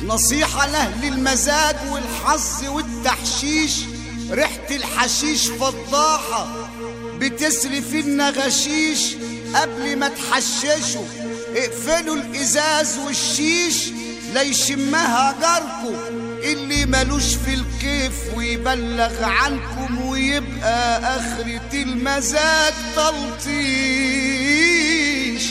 نصيحة لأهل المزاج والحظ والتحشيش ريحة الحشيش فضاحة بتسري في النغشيش قبل ما تحششوا اقفلوا الإزاز والشيش لا يشمها جاركم اللي ملوش في الكيف ويبلغ عنكم ويبقى آخرة المزاج تلطيش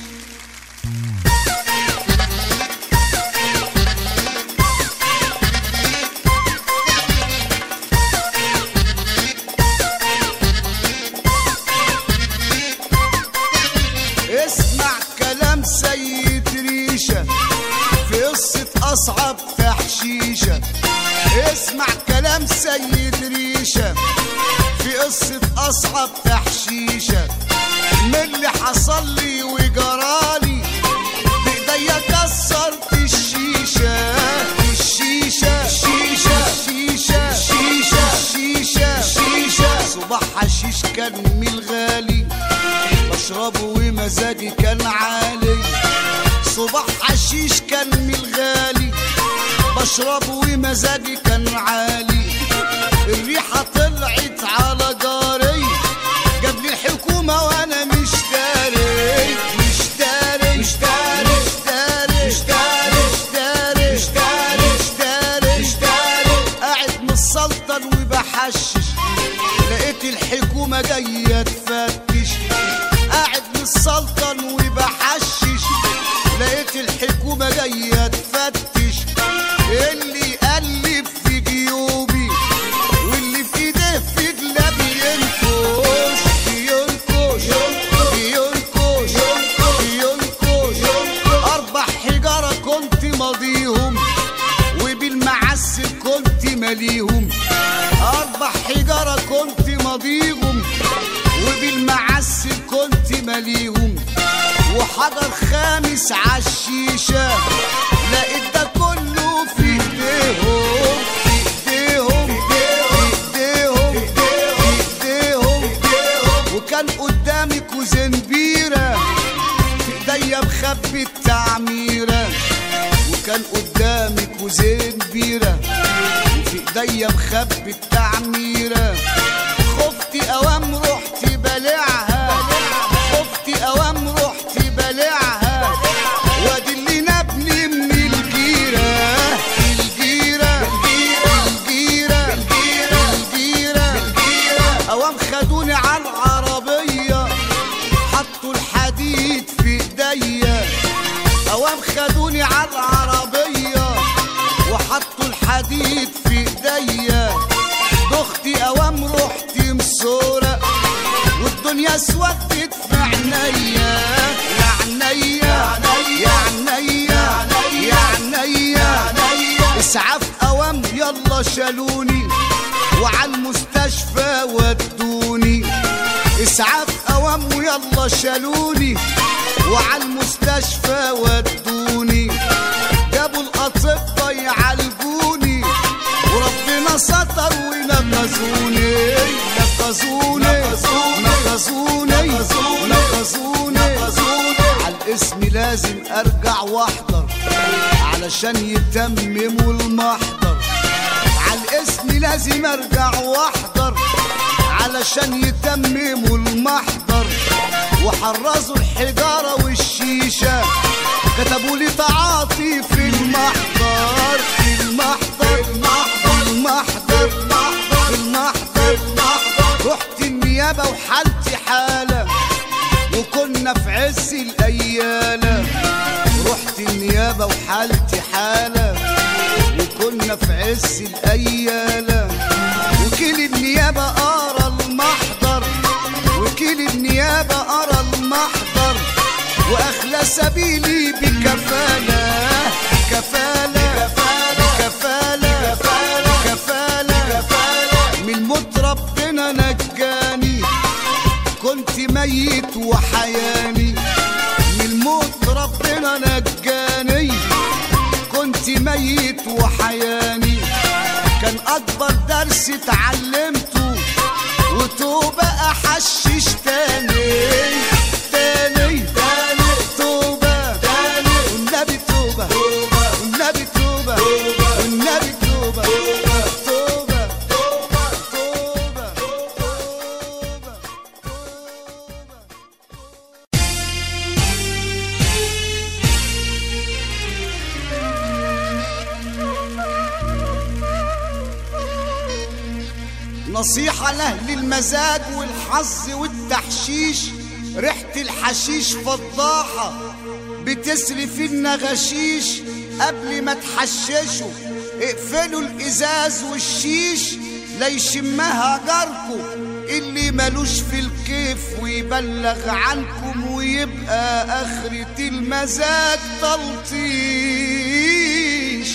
اسمع كلام سيد ريشة في قصة أصعب تحشيشة اسمع كلام سيد ريشة في قصة أصعب تحشيشة من اللي حصل لي وجرالي بإيديا كسرت الشيشة الشيشة الشيشة الشيشة الشيشة الشيشة الشيشة صباح حشيش كان من الغالي بشربه ومزاجي كان عالي صباح حشيش كان من الغالي بشربه ومزاجي كان عالي الريحة طلعت على جاري جاب لي الحكومة وانا مش داري مش داري مش داري مش داري مش داري مش داري مش داري مش داري قاعد متسلطن وبحشش لقيت الحكومة جاية تفتش قاعد متسلطن وبحشش لقيت الحكومة جاية تفتش اللي قلب في جيوبي واللي في ايديه في جلاب ينكش ينكش ينكش ينكش اربع حجارة كنت ماضيهم وبالمعس كنت ماليهم اربع حجارة كنت ماضيهم وبالمعس كنت ماليهم وحجر خامس عالشيشة لقيت ده كله في ايديهم في ايديهم في ايديهم في ايديهم وكان قدامي كوزين بيرة في ايديا مخبي التعميرة وكان قدامي كوزين بيرة وفي ايديا مخبي التعميرة خفتي اوام رحت بلعها خفتي اوام رحت بلعها وادي اللي نبني من الجيرة الجيرة الجيرة الجيرة الجيرة اوام خدوني على العربية حطوا الحديد في ايديا اوام خدوني على العربية وحطوا الحديد في ايديا دختي اوام رحت مسورة والدنيا اسودت في عينيا يا عينيا يا عينيا يا عينيا اسعاف اوام يلا شالوني وعلى المستشفى ودوني اسعاف اوام ويلا شالوني وعلى المستشفى ودوني جابوا الاطباء يعالجوني وربنا ستر ونقذوني نقذوني نقذوني نقذوني على الاسم لازم ارجع واحضر علشان يتمموا المحضر على الاسم لازم ارجع واحضر علشان يتمموا المحضر وحرزوا الحجارة والشيشة كتبوا لي تعاطي في المحضر في المحضر في المحضر في المحضر رحت النيابة وحالتي حالة وكنا في عز الأيالة رحت النيابة وحالتي حالة وكنا في عز الأيالة وكيل النيابة قرا المحضر وكيل النيابة قرا المحضر وأخلى سبيلي بكفالة كفالة كفالة كفالة من موت ربنا نجاني كنت ميت وحياني من موت ربنا نجاني كنت ميت وحياني كان اكبر درس اتعلمته وتوبة احشش تاني تاني تاني توبة تاني والنبي توبة والنبي توبة نصيحة لأهل المزاج والحظ والتحشيش ريحة الحشيش فضاحة بتسري النغشيش قبل ما تحششوا اقفلوا الإزاز والشيش لا يشمها جاركم اللي ملوش في الكيف ويبلغ عنكم ويبقى آخرة المزاج تلطيش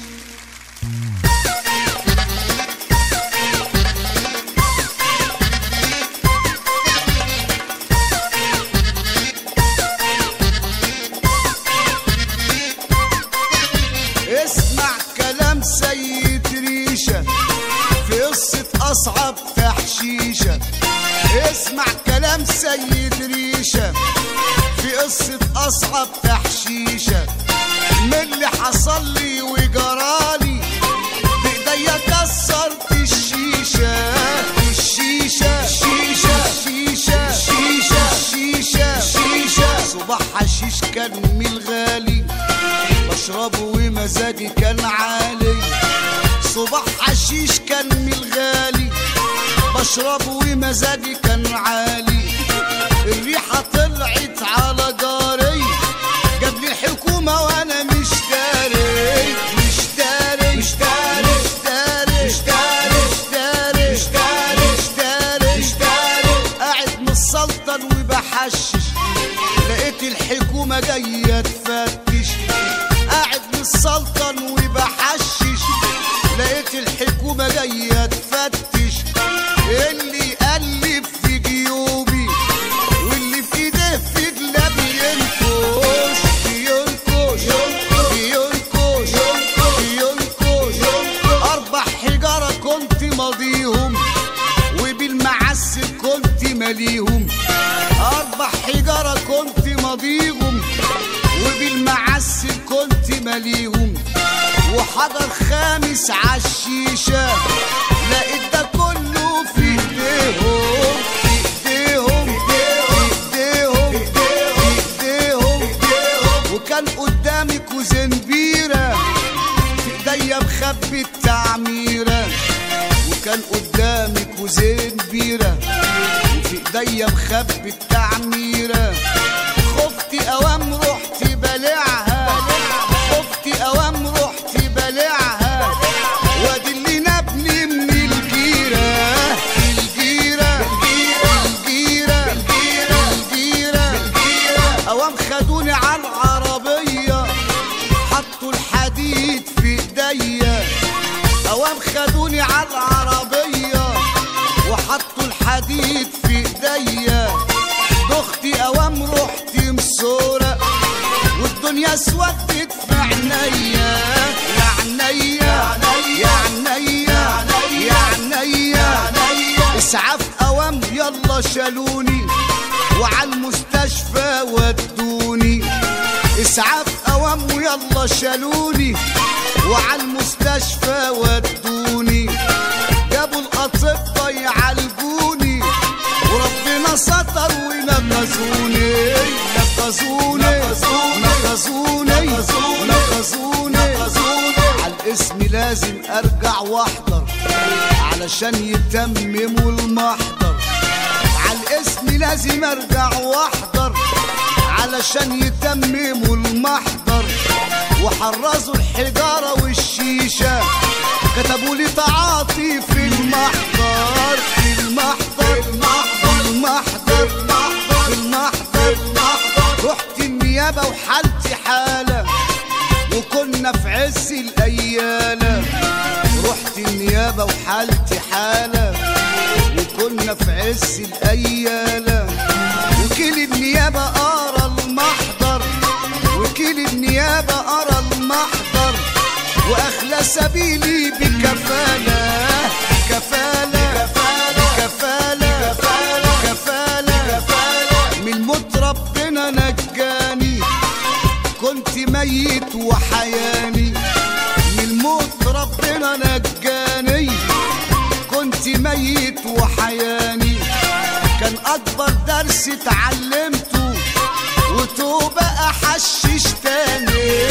اسمع كلام سيد ريشة في قصة أصعب تحشيشة اسمع كلام سيد ريشة في قصة أصعب تحشيشة من اللي حصل لي وجرالي بإيديا كسرت الشيشة الشيشة الشيشة الشيشة الشيشة الشيشة الشيشة صباح حشيش كان من الغالي بشربه ومزاجي كان عالي صباح حشيش كان من الغالي بشربه ومزاجي كان عالي الريحة طلعت على جاري جاب لي الحكومة وانا مش داري مش داري مش داري مش داري مش داري مش داري مش داري مش داري قاعد متسلطن وبحشش لقيت الحكومة جاية تفتش قاعد متسلطن وبحشش لقيت الحكومة جاية تفتش اللي يقلب في جيوبي واللي في ايديه في جلاب ينكش ينكش ينكش ينكش اربع حجارة كنت ماضيهم وبالمعسل كنت ماليهم اربع حجارة كنت ماضيهم وبالمعسل كنت ماليهم وحجر خامس عالشيشة لقيت ده كله في ايديهم في ايديهم في ايديهم في ايديهم وكان قدامي كوزين بيرة في ايديا مخبي التعميرة وكان قدامي كوزين بيرة وفي ايديا مخبي التعميرة خفتي اوام رحت بلعها خفتي اوام رحت بلعها وادي اللي نبني من الجيرة الجيرة الجيرة الجيرة الجيرة اوام خدوني على العربية حطوا الحديد في ايديا اوام خدوني على العربية وحطوا الحديد في ايديا دختي اوام رحت مسورة والدنيا اسودت في عينيا يا عينيا يا عينيا يا عينيا اسعاف اوام يلا شالوني وعلى المستشفى ودوني اسعاف اوام ويلا شالوني وعلى المستشفى ودوني جابوا الاطباء يعالجوني وربنا ستر ونقذوني نقذوني نقذوني نقذوني على الاسم لازم ارجع واحضر علشان يتمموا المحضر على الاسم لازم ارجع واحضر علشان يتمموا المحضر وحرزوا الحجارة والشيشة كتبوا لي تعاطي في المحضر في المحضر في المحضر في المحضر رحت النيابة وحالتي حالة وكنا في عز الأيالة رحت النيابة وحالتي حالة وكنا في عز الأيالة وكيل النيابة قرا المحضر وكيل النيابة قرا المحضر وأخلى سبيلي بكفالة كفالة كفالة كفالة من موت ربنا نجاني كنت ميت وحياني من موت ربنا نجاني كنت ميت وحياني كان اكبر درس اتعلمته وتوبة احشش تاني